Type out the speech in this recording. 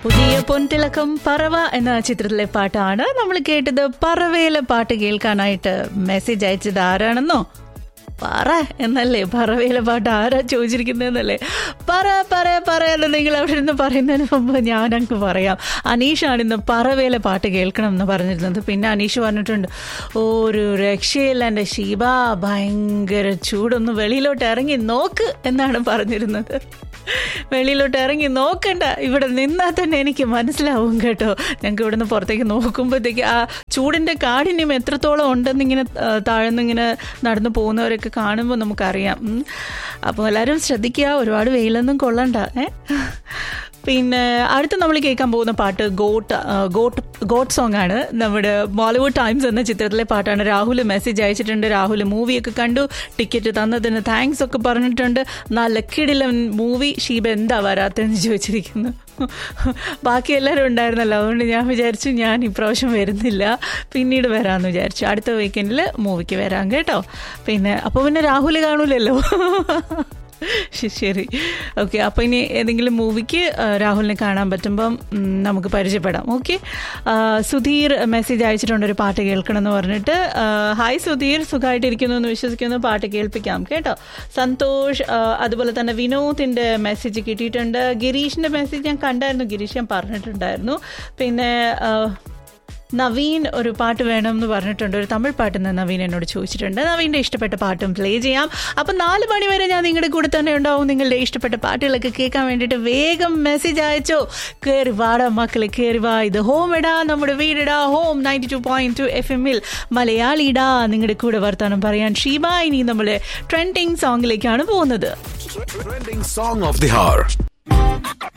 പുതിയ പൊൻതിളക്കം പറവ എന്ന ചിത്രത്തിലെ പാട്ടാണ് നമ്മൾ കേട്ടത് പറവയിലെ പാട്ട് കേൾക്കാനായിട്ട് മെസ്സേജ് അയച്ചത് ആരാണെന്നോ പറ എന്നല്ലേ പറവയിലെ പാട്ട് ആരാ ചോദിച്ചിരിക്കുന്നതെന്നല്ലേ പറ പറ പറ എന്ന് നിങ്ങൾ അവിടെ നിന്ന് പറയുന്നതിന് മുമ്പ് ഞാനങ്ങ് പറയാം അനീഷാണ് ഇന്ന് പറവയിലെ പാട്ട് കേൾക്കണം എന്ന് പറഞ്ഞിരുന്നത് പിന്നെ അനീഷ് പറഞ്ഞിട്ടുണ്ട് ഒരു രക്ഷയില്ല എൻ്റെ ശിവ ഭയങ്കര ചൂടൊന്ന് വെളിയിലോട്ട് ഇറങ്ങി നോക്ക് എന്നാണ് പറഞ്ഞിരുന്നത് വെളിയിലോട്ട് ഇറങ്ങി നോക്കണ്ട ഇവിടെ നിന്നാൽ തന്നെ എനിക്ക് മനസ്സിലാവും കേട്ടോ ഞങ്ങൾക്ക് ഇവിടുന്ന് പുറത്തേക്ക് നോക്കുമ്പോഴത്തേക്ക് ആ ചൂടിൻ്റെ കാഠിന്യം എത്രത്തോളം ഉണ്ടെന്നിങ്ങനെ ആ, താഴ്ന്നിങ്ങനെ നടന്നു പോകുന്നവരൊക്കെ കാണുമ്പോൾ നമുക്കറിയാം ഉം. അപ്പോൾ എല്ലാവരും ശ്രദ്ധിക്കുക ഒരുപാട് വെയിലൊന്നും കൊള്ളണ്ട ഏ പിന്നെ അടുത്ത് നമ്മൾ കേൾക്കാൻ പോകുന്ന പാട്ട് ഗോട്ട് ആ, ഗോട്ട് ഗോട്ട് സോങ് ആണ് നമ്മുടെ ബോളിവുഡ് ടൈംസ് എന്ന ചിത്രത്തിലെ പാട്ടാണ് രാഹുൽ മെസ്സേജ് അയച്ചിട്ടുണ്ട് രാഹുൽ മൂവിയൊക്കെ കണ്ടു ടിക്കറ്റ് തന്നതിന് താങ്ക്സ് ഒക്കെ പറഞ്ഞിട്ടുണ്ട് നല്ല കിടിലൻ മൂവി ഷീബ എന്താ വരാത്തെന്ന് ചോദിച്ചിരിക്കുന്നു ബാക്കി എല്ലാവരും ഉണ്ടായിരുന്നല്ലോ അതുകൊണ്ട് ഞാൻ വിചാരിച്ചു ഞാൻ ഇപ്രാവശ്യം വരുന്നില്ല പിന്നീട് വരാമെന്ന് വിചാരിച്ചു അടുത്ത വീക്കെൻഡിൽ മൂവിക്ക് വരാം കേട്ടോ പിന്നെ അപ്പോൾ പിന്നെ രാഹുൽ കാണൂലല്ലോ ശ- ശരി ഓക്കെ അപ്പോൾ ഇനി ഏതെങ്കിലും മൂവിക്ക് ആ, രാഹുലിനെ കാണാൻ പറ്റുമ്പം ഉം, നമുക്ക് പരിചയപ്പെടാം ഓക്കെ സുധീർ മെസ്സേജ് അയച്ചിട്ടുണ്ട് ഒരു പാട്ട് കേൾക്കണം എന്ന് പറഞ്ഞിട്ട് ആ, ഹായ് സുധീർ സുഖമായിട്ടിരിക്കുന്നു എന്ന് വിശ്വസിക്കുന്നു പാട്ട് കേൾപ്പിക്കാം കേട്ടോ സന്തോഷ് ആ, അതുപോലെ തന്നെ വിനോദിൻ്റെ മെസ്സേജ് കിട്ടിയിട്ടുണ്ട് ഗിരീഷിൻ്റെ മെസ്സേജ് ഞാൻ കണ്ടായിരുന്നു ഗിരീഷ് ഞാൻ പറഞ്ഞിട്ടുണ്ടായിരുന്നു പിന്നെ ആ, നവീൻ ഒരു പാട്ട് വേണം എന്ന് പറഞ്ഞിട്ടുണ്ട് ഒരു തമിഴ് പാട്ട് എന്ന് നവീൻ എന്നോട് ചോദിച്ചിട്ടുണ്ട് നവീൻ്റെ ഇഷ്ടപ്പെട്ട പാട്ടും പ്ലേ ചെയ്യാം അപ്പം നാല് മണി വരെ ഞാൻ നിങ്ങളുടെ കൂടെ തന്നെ ഉണ്ടാവും നിങ്ങളുടെ ഇഷ്ടപ്പെട്ട പാട്ടുകളൊക്കെ കേൾക്കാൻ വേണ്ടിയിട്ട് വേഗം മെസ്സേജ് അയച്ചോ കയറി വാടാ മക്കളെ കയറി വാ ഇത് ഹോം ഇടാ നമ്മുടെ വീടിടാ home ninety two point two F എമ്മിൽ മലയാളിടാ നിങ്ങളുടെ കൂടെ വർത്താനം പറയാൻ ഷീബ ഇനി നമ്മൾ ട്രെൻഡിങ് സോങ്ങിലേക്കാണ് പോകുന്നത് Trending song of the hour.